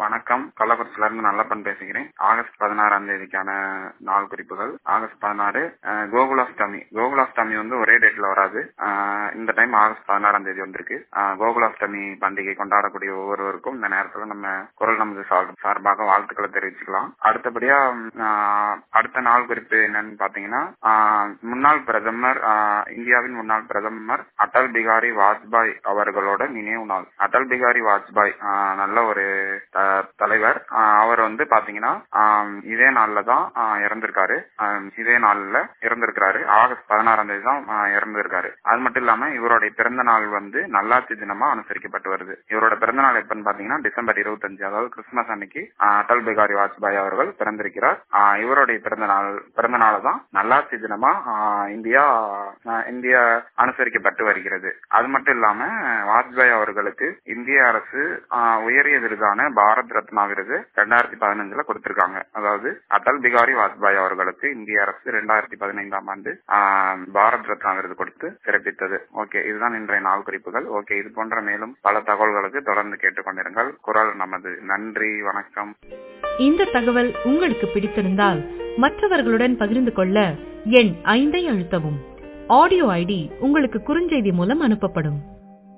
வணக்கம் கள்ளக்குறிச்சியில இருந்து நல்லப்பன் பேசுகிறேன் ஆகஸ்ட் பதினாறாம் தேதிக்கான நாள் குறிப்புகள் ஆகஸ்ட் பதினாறு அஹ், கோகுலாஷ்டமி கோகுலாஷ்டமி வந்து ஒரே டேட்ல வராது அஹ், இந்த டைம் ஆகஸ்ட் பதினாறாம் தேதி வந்திருக்கு அஹ், கோகுலாஷ்டமி பண்டிகை கொண்டாடக்கூடிய ஒவ்வொருவருக்கும் இந்த நேரத்துல நம்ம குரல் நமது சார்- சார்பாக வாழ்த்துக்களை தெரிவிச்சுக்கலாம் அடுத்தபடியா அஹ், அடுத்த நாள் குறிப்பு என்னன்னு பாத்தீங்கன்னா அஹ், முன்னாள் பிரதமர் அஹ், இந்தியாவின் முன்னாள் பிரதமர் அடல் பிகாரி வாஜ்பாய் அவர்களோட நினைவு நாள் அடல் பிகாரி வாஜ்பாய் அஹ், நல்ல ஒரு த- தலைவர் அஹ், அவர் வந்து பாத்தீங்கன்னா ஆம், இதே நாள்ல தான் அஹ், இறந்திருக்காரு ஆம், இதே நாள்ல இறந்திருக்காரு ஆகஸ்ட் பதினாறாம் தேதி தான் அஹ், இறந்திருக்காரு அது மட்டும் இல்லாம இவருடைய பிறந்த நாள் வந்து நல்லாட்சி தினமா அனுசரிக்கப்பட்டு வருது இவரோட பிறந்த நாள் எப்பன்னு பாத்தீங்கன்னா டிசம்பர் இருபத்தஞ்சு அதாவது கிறிஸ்துமஸ் அன்னைக்கு அஹ், அடல் பிகாரி வாஜ்பாய் அவர்கள் பிறந்திருக்கிறார் அஹ், இவருடைய பிறந்த நாள் பிறந்த நாள் தான் நல்லாட்சி தினமா அஹ், இந்தியா அஹ், இந்தியா அனுசரிக்கப்பட்டு வருகிறது அது மட்டும் இல்லாம வாஜ்பாய் அவர்களுக்கு இந்திய அரசு அஹ், உயரிய விருதான பாரத் ரத்னா விருது ரெண்டாயிரத்தி பதினஞ்சுல கொடுத்திருக்காங்க அதாவது அடல் பிகாரி வாஜ்பாய் அவர்களுக்கு இந்திய அரசு ரெண்டாயிரத்தி பதினைந்தாம் ஆண்டு அஹ், பாரத் ரத்னா விருது கொடுத்து சிறப்பித்தது ஓகே இதுதான் இன்றைய நாள் குறிப்புகள் ஓகே இது போன்ற மேலும் பல தகவல்களுக்கு தொடர்ந்து கேட்டுக்கொண்டிருங்கள் குரல் நமது நன்றி வணக்கம் இந்த தகவல் உங்களுக்கு பிடித்திருந்தால் மற்றவர்களுடன் பகிர்ந்து கொள்ள எண் ஐந்தை அழுத்தவும் ஆடியோ ஐடி உங்களுக்கு குறுஞ்செய்தி மூலம் அனுப்பப்படும்